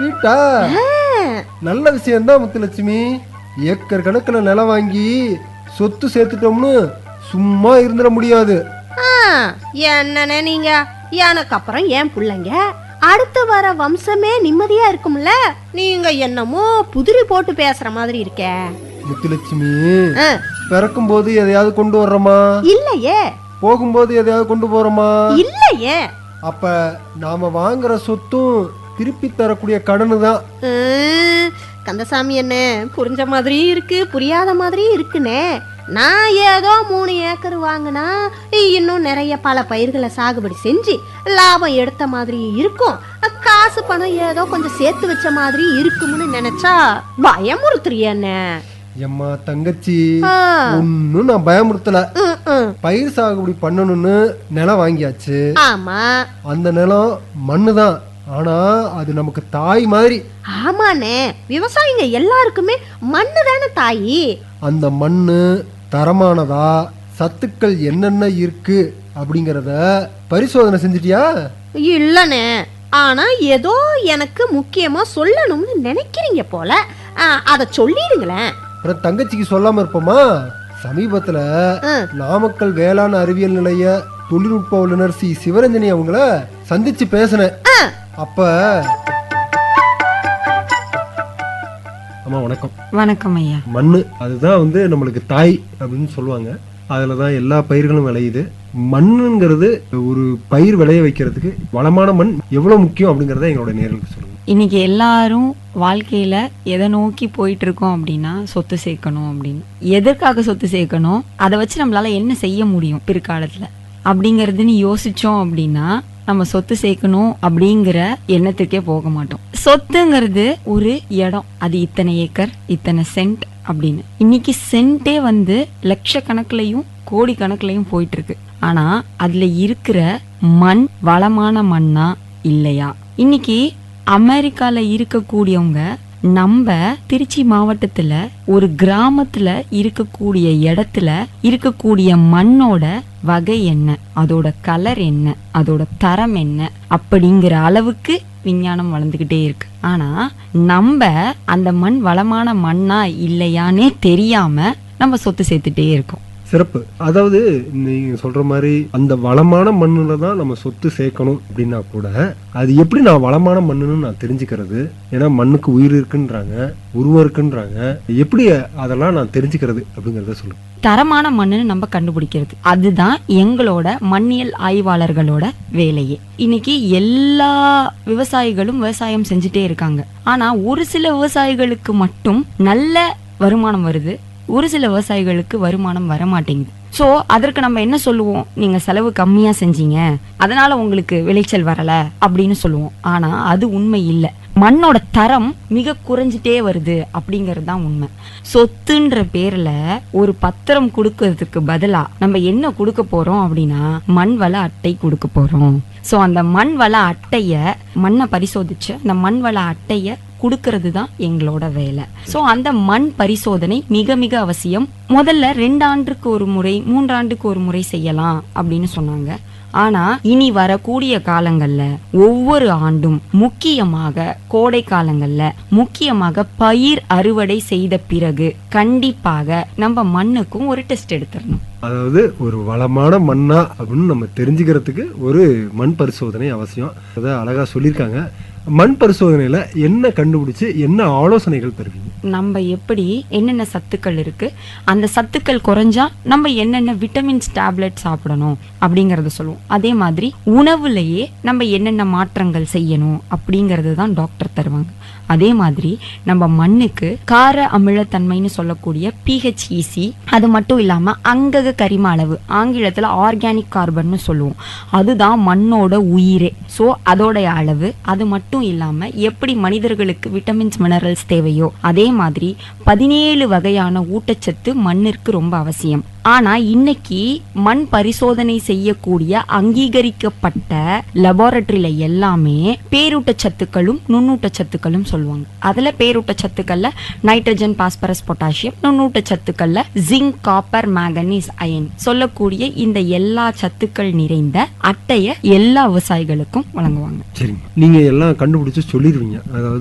ஸ்வீட்டா நல்ல விஷயம்தான் முத்துலட்சுமி ஏக்கர் கணக்கில் நிலம் வாங்கி சொத்து சேர்த்துட்டோம்னு சும்மா இருந்துட முடியாது ஆ, என்னண்ணே நீங்க எனக்கு அப்புறம் ஏன் பிள்ளைங்க அடுத்து வர வம்சமே நிம்மதியா இருக்கும்ல நீங்க என்னமோ புதிரி போட்டு பேசுற மாதிரி இருக்கே முத்துலட்சுமி ஆ, பிறக்கும்போது எதையாவது கொண்டு வர்றோமா இல்லையே போகும்போது எதையாவது கொண்டு போறோமா இல்லையே அப்ப நாம வாங்குற சொத்தும் திருப்பி தரக்கூடிய கடனு தான் ம், கந்தசாமி என்ன புரிஞ்ச மாதிரி இருக்கு புரியாத மாதிரி இருக்குனே நான் ஏதோ மூணு ஏக்கர் வாங்கினா இன்னும் நிறைய பல பயிர்களை சாகுபடி செஞ்சு லாபம் எடுத்த மாதிரி இருக்கும் காசு பணம் ஏதோ கொஞ்சம் சேர்த்து வச்ச மாதிரி இருக்கும்னு நினைச்சா பயமுறுத்துறியண்ணே எம்மா தங்கச்சி ஆ, ஒன்னும் நான் பயமுறுத்தல ம், ம். பயிர் சாகுபடி பண்ணணும்னு நிலம் வாங்கியாச்சு ஆமா அந்த நிலம் மண்ணு தான் ஆனா அது நமக்கு தாய் மாதிரி ஆமாண்ணே விவசாயிங்க எல்லாருக்குமே மண்ணு தானே தாயி அந்த மண்ணு தரமானதா சத்துக்கள் என்னென்ன இருக்கு அப்படிங்கறத பரிசோதனை செஞ்சிட்டியா இல்லனே ஆனா ஏதோ எனக்கு முக்கியமா சொல்லணும்னு நினைக்கிறீங்க போல ஆ, அத சொல்லிடுங்களேன் அப்புறம் தங்கச்சிக்கு சொல்லாம இருப்போமா சமீபத்துல ஆ. நாமக்கல் வேளாண் அறிவியல் நிலைய தொழில்நுட்ப வல்லுநர் சி சிவரஞ்சனி அவங்கள சந்திச்சு பேசினேன் ஆ, அப்ப அம்மா வணக்கம் வணக்கம் ஐயா மண்ணு அதுதான் வந்து நம்மளுக்கு தாய் அப்படின்னு சொல்லுவாங்க அதில் தான் எல்லா பயிர்களும் விளையுது மண்ணுங்கிறது ஒரு பயிர் விளைய வைக்கிறதுக்கு வளமான மண் எவ்வளோ முக்கியம் அப்படிங்கிறத எங்களோட நேர்களுக்கு சொல்லுங்க இன்னைக்கு எல்லாரும் வாழ்க்கையில எதை நோக்கி போயிட்டு இருக்கோம் அப்படின்னா சொத்து சேர்க்கணும் அப்படின்னு எதற்காக சொத்து சேர்க்கணும் அதை வச்சு நம்மளால என்ன செய்ய முடியும் பிற்காலத்துல அப்படிங்கறதுன்னு யோசிச்சோம் அப்படின்னா நம்ம சொத்து சேர்க்கணும் அப்படிங்கிற எண்ணத்துக்கே போக மாட்டோம் சொத்துங்கிறது ஒரு இடம் அது இத்தனை ஏக்கர் இத்தனை சென்ட் அப்படின்னு இன்னைக்கு சென்ட்டே வந்து லட்சக்கணக்குலயும் கோடி கணக்குலயும் போயிட்டு இருக்கு ஆனா அதுல இருக்கிற மண் வளமான மண்ணா இல்லையா இன்னைக்கு அமெரிக்கால இருக்கக்கூடியவங்க நம்ம திருச்சி மாவட்டத்துல ஒரு கிராமத்துல இருக்கக்கூடிய இடத்துல இருக்கக்கூடிய மண்ணோட வகை என்ன அதோட கலர் என்ன அதோட தரம் என்ன அப்படிங்கிற அளவுக்கு விஞ்ஞானம் வளர்ந்துகிட்டே இருக்கு ஆனா நம்ம அந்த மண் வளமான மண்ணா இல்லையானே தெரியாம நம்ம சொத்து சேர்த்துட்டே இருக்கோம் சிறப்பு அதாவது நீங்க சொல்ற மாதிரி அந்த வளமான மண்ணுல தான் நம்ம சொத்து சேர்க்கணும் அப்படின்னா கூட அது எப்படி நான் வளமான மண்ணுன்னு நான் தெரிஞ்சுக்கிறது ஏன்னா மண்ணுக்கு உயிர் இருக்குன்றாங்க உருவம் இருக்குன்றாங்க எப்படி அதெல்லாம் நான் தெரிஞ்சுக்கிறது அப்படிங்கறத சொல்லுங்க தரமான மண்ணுன்னு நம்ம கண்டுபிடிக்கிறது அதுதான் எங்களோட மண்ணியல் ஆய்வாளர்களோட வேலையே இன்னைக்கு எல்லா விவசாயிகளும் விவசாயம் செஞ்சுட்டே இருக்காங்க ஆனா ஒரு சில விவசாயிகளுக்கு மட்டும் நல்ல வருமானம் வருது ஒரு சில விவசாயிகளுக்கு வருமானம் வர மாட்டேங்குது சோ அதற்கு நம்ம என்ன சொல்லுவோம் நீங்க செலவு கம்மியா செஞ்சீங்க அதனால உங்களுக்கு விளைச்சல் வரல அப்படின்னு சொல்லுவோம் ஆனா அது உண்மை இல்ல மண்ணோட தரம் மிக குறைஞ்சிட்டே வருது அப்படிங்கிறது தான் உண்மை சொத்துன்ற பேர்ல ஒரு பத்திரம் கொடுக்கறதுக்கு பதிலா நம்ம என்ன கொடுக்க போறோம் அப்படின்னா மண் வள அட்டை கொடுக்க போறோம் சோ அந்த மண் வள அட்டைய மண்ணை பரிசோதிச்சு அந்த மண் வள அட்டைய கொடுக்கறது தான் எங்களோட வேலை சோ அந்த மண் பரிசோதனை மிக மிக அவசியம் முதல்ல ரெண்டு ஆண்டுக்கு ஒரு முறை மூன்றாண்டுக்கு ஒரு முறை செய்யலாம் அப்படின்னு சொன்னாங்க ஆனா இனி வரக்கூடிய காலங்கள்ல ஒவ்வொரு ஆண்டும் முக்கியமாக கோடை காலங்கள்ல முக்கியமாக பயிர் அறுவடை செய்த பிறகு கண்டிப்பாக நம்ம மண்ணுக்கும் ஒரு டெஸ்ட் எடுத்துடணும் அதாவது ஒரு வளமான மண்ணா அப்படின்னு நம்ம தெரிஞ்சுக்கிறதுக்கு ஒரு மண் பரிசோதனை அவசியம் அதை அழகா சொல்லியிருக்காங்க மண் பரிசோதனையில என்ன கண்டுபிடிச்சு என்ன ஆலோசனைகள் தருவீங்க நம்ம எப்படி என்னென்ன சத்துக்கள் இருக்கு அந்த சத்துக்கள் குறைஞ்சா நம்ம என்னென்ன விட்டமின்ஸ் டேப்லெட் சாப்பிடணும் அப்படிங்கறத சொல்லுவோம் அதே மாதிரி உணவுலயே நம்ம என்னென்ன மாற்றங்கள் செய்யணும் அப்படிங்கறது தான் டாக்டர் தருவாங்க அதே மாதிரி நம்ம மண்ணுக்கு கார அமிலத்தன்மைன்னு சொல்லக்கூடிய பிஹெச்இசி அது மட்டும் இல்லாம அங்கக கரிம அளவு ஆங்கிலத்துல ஆர்கானிக் கார்பன்னு சொல்லுவோம் அதுதான் மண்ணோட உயிரே ஸோ அதோடைய அளவு அது மட்டும் இல்லாம எப்படி மனிதர்களுக்கு விட்டமின்ஸ் மினரல்ஸ் தேவையோ அதே மாதிரி பதினேழு வகையான ஊட்டச்சத்து மண்ணிற்கு ரொம்ப அவசியம் ஆனா இன்னைக்கு மண் பரிசோதனை செய்யக்கூடிய அங்கீகரிக்கப்பட்ட லெபார்டரியில எல்லாமே பேரூட்டச்சத்துக்களும் நுண்ணூட்டச்சத்துக்களும் சொல்லுவாங்க அதுல பேரூட்டச்சத்துக்கள்ல நைட்ரஜன் பாஸ்பரஸ் பொட்டாசியம் நுண்ணூட்டச்சத்துக்கள்ல ஜிங்க் காப்பர் மேங்கனீஸ் அயன் சொல்லக்கூடிய இந்த எல்லா சத்துக்கள் நிறைந்த அட்டைய எல்லா விவசாயிகளுக்கும் வழங்குவாங்க சரிங்க நீங்க எல்லாம் கண்டுபிடிச்சு சொல்லிடுவீங்க அதாவது